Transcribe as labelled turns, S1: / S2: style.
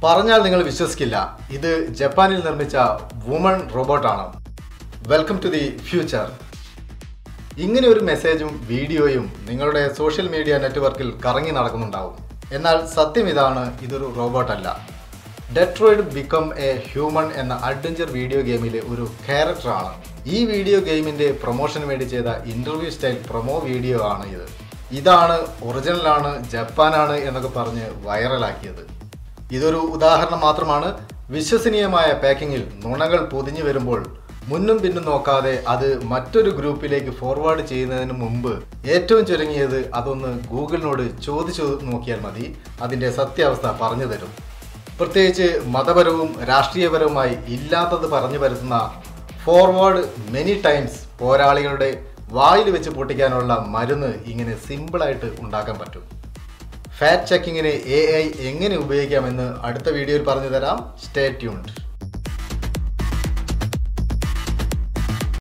S1: പറഞ്ഞാൽ നിങ്ങൾ വിശ്വസിക്കില്ല ഇത് ജപ്പാനിൽ നിർമ്മിച്ച വുമൺ റോബോട്ടാണ് വെൽക്കം ടു ദി ഫ്യൂച്ചർ ഇങ്ങനെ ഒരു മെസ്സേജും വീഡിയോയും നിങ്ങളുടെ സോഷ്യൽ മീഡിയ നെറ്റ്വർക്കിൽ കറങ്ങി നടക്കുന്നുണ്ടാവും എന്നാൽ സത്യം ഇതാണ് ഇതൊരു റോബോട്ടല്ല ഡെട്രോയിഡ് ബിക്കം എ ഹ്യൂമൺ എന്ന അഡ്വഞ്ചർ വീഡിയോ ഗെയിമിലെ ഒരു ക്യാരക്ടറാണ് ഈ വീഡിയോ ഗെയിമിന്റെ പ്രൊമോഷന് വേണ്ടി ചെയ്ത ഇന്റർവ്യൂ സ്റ്റൈൽ പ്രൊമോ വീഡിയോ ആണ് ഇത് ഇതാണ് ഒറിജിനലാണ് ജപ്പാനാണ് എന്നൊക്കെ പറഞ്ഞ് വൈറലാക്കിയത് ഇതൊരു ഉദാഹരണം മാത്രമാണ് വിശ്വസനീയമായ പാക്കിങ്ങിൽ നുണകൾ പൊതിഞ്ഞു വരുമ്പോൾ മുന്നും പിന്നും നോക്കാതെ അത് മറ്റൊരു ഗ്രൂപ്പിലേക്ക് ഫോർവേഡ് ചെയ്യുന്നതിന് മുമ്പ് ഏറ്റവും ചുരുങ്ങിയത് അതൊന്ന് ഗൂഗിളിനോട് ചോദിച്ചു നോക്കിയാൽ മതി അതിൻ്റെ സത്യാവസ്ഥ പറഞ്ഞു തരും പ്രത്യേകിച്ച് മതപരവും രാഷ്ട്രീയപരവുമായി ഇല്ലാത്തത് പറഞ്ഞു വരുത്തുന്ന ഫോർവേഡ് മെനി ടൈംസ് പോരാളികളുടെ വായിൽ വെച്ച് പൊട്ടിക്കാനുള്ള മരുന്ന് ഇങ്ങനെ സിമ്പിളായിട്ട് ഉണ്ടാക്കാൻ പറ്റും ഫാറ്റ് ചെക്കിങ്ങിന് എ ഐ എങ്ങനെ ഉപയോഗിക്കാമെന്ന് അടുത്ത വീഡിയോയിൽ പറഞ്ഞു തരാം സ്റ്റേ ട്യൂൺഡ്